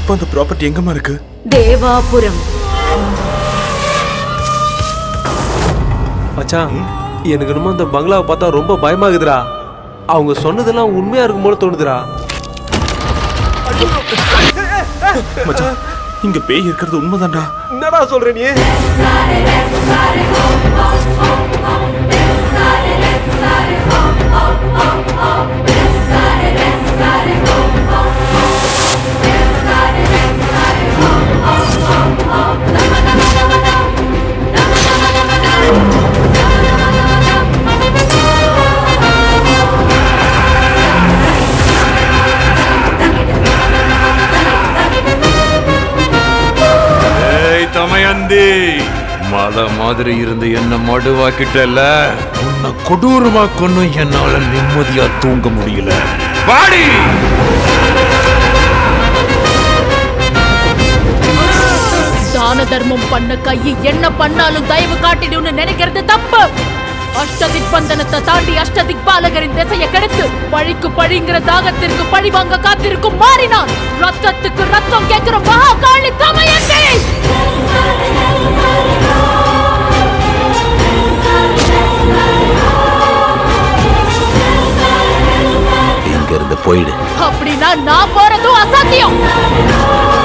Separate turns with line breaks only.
இப்போ அந்த ப்ராப்பர்ட்டி எங்கம்மா இருக்கு
தேவாபுரம்
மச்சான் எனக்கு என்னமோ இந்த பங்களாவை பார்த்தா ரொம்ப பயமாகுதுடா அவங்க சொன்னதெல்லாம் உண்மையா இருக்கும் போல தோணுதுடா
மச்சான் இங்க பேய் இருக்கிறது உண்மைதான்டா
என்னடா சொல்ற நீ
ஏய் தமயந்தி மலை மாதிரி இருந்து என்ன மடுவாக்கிட்டல உன்னை கொடூரமா கொன்னு என்னால நிம்மதியா தூங்க முடியல வாடி
தான தர்மம் பண்ண கையை என்ன பண்ணாலும் தயவு காட்டிடும்னு நினைக்கிறது தப்பு அஷ்டதிக் பந்தனத்தை தாண்டி அஷ்டதிக் பாலகரின் திசையை கெடுத்து பழிக்கு பழிங்கிற தாகத்திற்கு பழி வாங்க காத்திருக்கும் மாறினான் ரத்தத்துக்கு ரத்தம் கேட்கிற மகா காளி தமயந்தி
இங்க இருந்து போயிடு
அப்படின்னா நான் போறதும் அசாத்தியம்